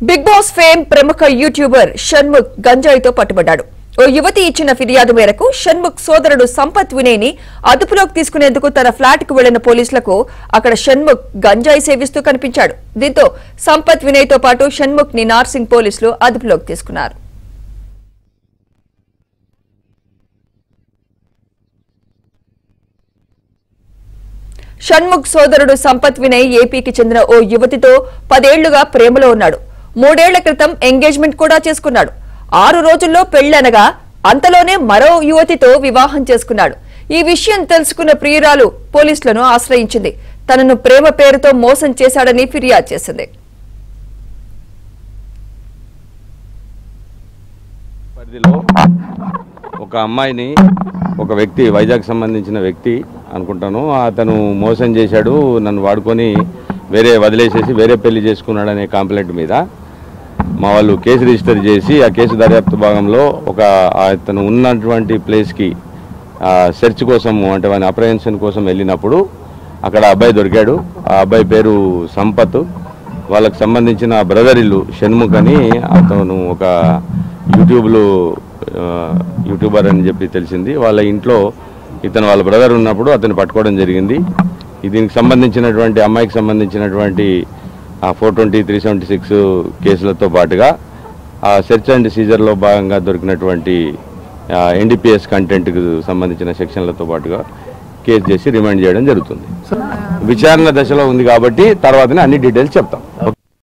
big Boss fame ప్రముఖ YouTuber Shanmukh గంజాయితో పట్టుబడ్డాడు ఓ యువతి ఇచ్చిన ఫిర్యాదు మేరకు షణ్ముఖ్ సోదరుడు సంపత్ వినయ్ని అదుపులోకి తీసుకునేందుకు తన ఫ్లాట్ కు వెళ్లిన పోలీసులకు అక్కడ షణ్ముఖ్ గంజాయి సేవిస్తూ కనిపించాడు దీంతో సంపత్ వినయ్ తో పాటు షణ్ముఖ్ ని నార్సింగ్ పోలీసులు అదుపులోకి తీసుకున్నారు షణ్ముఖ్ సోదరుడు సంపత్ వినయ్ ఏపీకి చెందిన ఓ యువతితో పదేళ్లుగా ప్రేమలో ఉన్నాడు మూడేళ్ల క్రితం ఎంగేజ్మెంట్ కూడా చేసుకున్నాడు ఆరు రోజుల్లో పెళ్లనగా అంతలోనే మరో యువతితో వివాహం చేసుకున్నాడు ఈ విషయం తెలుసుకున్న ప్రియురాలు పోలీసులను ఆశ్రయించింది తనను ప్రేమ పేరుతో మోసం చేశాడని ఫిర్యాదు చేసింది పరిధిలో ఒక అమ్మాయిని ఒక వ్యక్తి వైజాగ్ సంబంధించిన వ్యక్తి అనుకుంటాను అతను మోసం చేశాడు నన్ను వాడుకొని వేరే వదిలేసేసి వేరే పెళ్లి చేసుకున్నాడనే కంప్లైంట్ మీద మా వాళ్ళు కేసు రిజిస్టర్ చేసి ఆ కేసు దర్యాప్తు భాగంలో ఒక అతను ఉన్నటువంటి ప్లేస్కి సెర్చ్ కోసం అంటే వాని అప్రహెన్షన్ కోసం వెళ్ళినప్పుడు అక్కడ అబ్బాయి దొరికాడు ఆ అబ్బాయి పేరు సంపత్ వాళ్ళకి సంబంధించిన బ్రదర్ ఇల్లు షణ్ముఖ్ అని అతను ఒక యూట్యూబ్లో ఆ, యూట్యూబర్ అని చెప్పి తెలిసింది వాళ్ళ ఇంట్లో ఇతను వాళ్ళ బ్రదర్ ఉన్నప్పుడు అతను పట్టుకోవడం జరిగింది ఈ దీనికి సంబంధించినటువంటి అమ్మాయికి సంబంధించినటువంటి four twenty three seventy six కేసులతో పాటుగా ఆ సెర్చ్ అండ్ సీజర్లో భాగంగా దొరికినటువంటి ఎన్డీపీఎస్ కంటెంట్కి సంబంధించిన సెక్షన్లతో పాటుగా కేసు చేసి రిమైండ్ చేయడం జరుగుతుంది విచారణ దశలో ఉంది కాబట్టి తర్వాతనే అన్ని డీటెయిల్స్ చెప్తాం